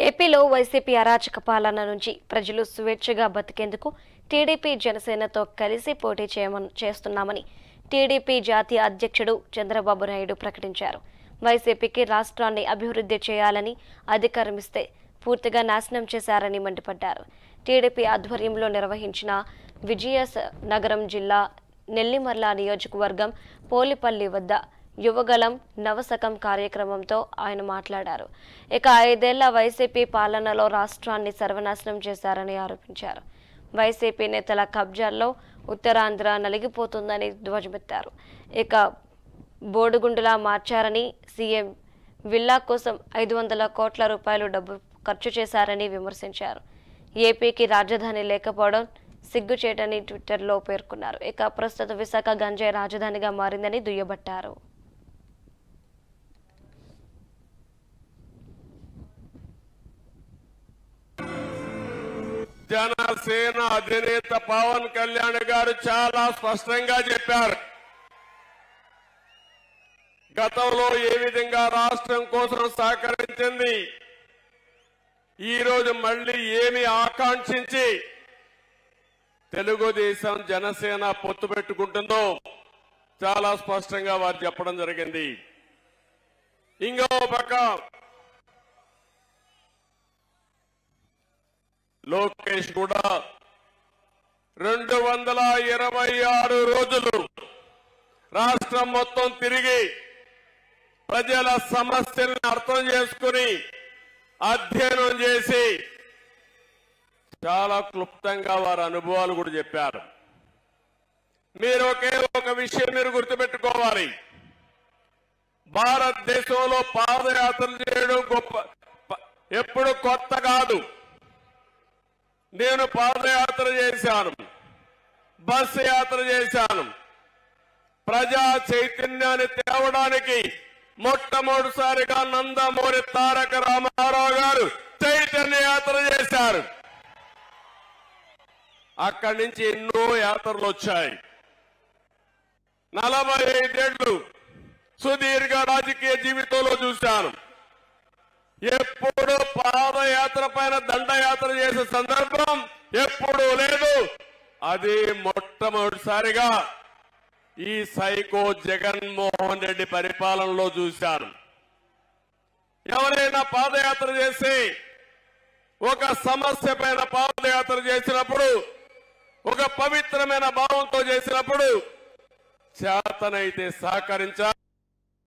ఏపీలో వైసీపీ అరాచక పాలన నుంచి ప్రజలు స్వేచ్ఛగా బతికేందుకు టీడీపీ జనసేనతో కలిసి పోటీ చేయమని చేస్తున్నామని టీడీపీ జాతీయ అధ్యక్షుడు చంద్రబాబు నాయుడు ప్రకటించారు వైసీపీకి రాష్ట్రాన్ని అభివృద్ధి చేయాలని అధికారం ఇస్తే పూర్తిగా నాశనం చేశారని మండిపడ్డారు టీడీపీ ఆధ్వర్యంలో నిర్వహించిన విజయస్ నగరం జిల్లా నెల్లిమర్ల నియోజకవర్గం పోలిపల్లి వద్ద యువగలం నవశకం కార్యక్రమంతో ఆయన మాట్లాడారు ఇక ఐదేళ్ల వైసీపీ పాలనలో రాష్ట్రాన్ని సర్వనాశనం చేశారని ఆరోపించారు వైసీపీ నేతల కబ్జాల్లో ఉత్తరాంధ్ర నలిగిపోతుందని ధ్వజమెత్తారు ఇక బోడుగుండులా మార్చారని సీఎం విల్లా కోసం ఐదు వందల కోట్ల రూపాయలు డబ్బు ఖర్చు చేశారని విమర్శించారు ఏపీకి రాజధాని లేకపోవడం సిగ్గుచేటని ట్విట్టర్లో పేర్కొన్నారు ఇక ప్రస్తుత విశాఖ గంజాయి రాజధానిగా మారిందని దుయ్యబట్టారు జనసేన అధినేత పవన్ కళ్యాణ్ గారు చాలా స్పష్టంగా చెప్పారు గతంలో ఏ విధంగా రాష్ట్రం కోసం సహకరించింది ఈ రోజు మళ్ళీ ఏమి ఆకాంక్షించి తెలుగుదేశం జనసేన పొత్తు పెట్టుకుంటుందో చాలా స్పష్టంగా వారు చెప్పడం జరిగింది ఇంకో పక్క లోకేష్ కూడా రెండు వందల ఇరవై ఆరు రోజులు రాష్ట్రం మొత్తం తిరిగి ప్రజల సమస్యలను అర్థం చేసుకుని అధ్యయనం చేసి చాలా క్లుప్తంగా వారి అనుభవాలు కూడా చెప్పారు మీరు ఒకే ఒక విషయం మీరు గుర్తుపెట్టుకోవాలి భారతదేశంలో పాదయాత్రలు చేయడం గొప్ప ప- ఎప్పుడు కొత్త కాదు నేను పాదయాత్ర చేశాను బస్సు యాత్ర చేశాను ప్రజా చైతన్యాన్ని తేవడానికి మొట్టమొదటిసారిగా నందమూరి తారక రామారావు గారు చైతన్య యాత్ర చేశారు అక్కడి నుంచి ఎన్నో యాత్రలు వచ్చాయి నలభై ఐదేళ్లు సుదీర్ఘ రాజకీయ జీవితంలో చూశాను ఎప్పుడు పాదయాత్ర పైన దండయాత్ర చేసే సందర్భం ఎప్పుడూ లేదు అది మొట్టమొదటిసారిగా ఈ సైకో జగన్మోహన్ రెడ్డి పరిపాలనలో చూశాను ఎవరైనా పాదయాత్ర చేసి ఒక సమస్య పైన పాదయాత్ర చేసినప్పుడు ఒక పవిత్రమైన భావంతో చేసినప్పుడు చేతనైతే సహకరించాలి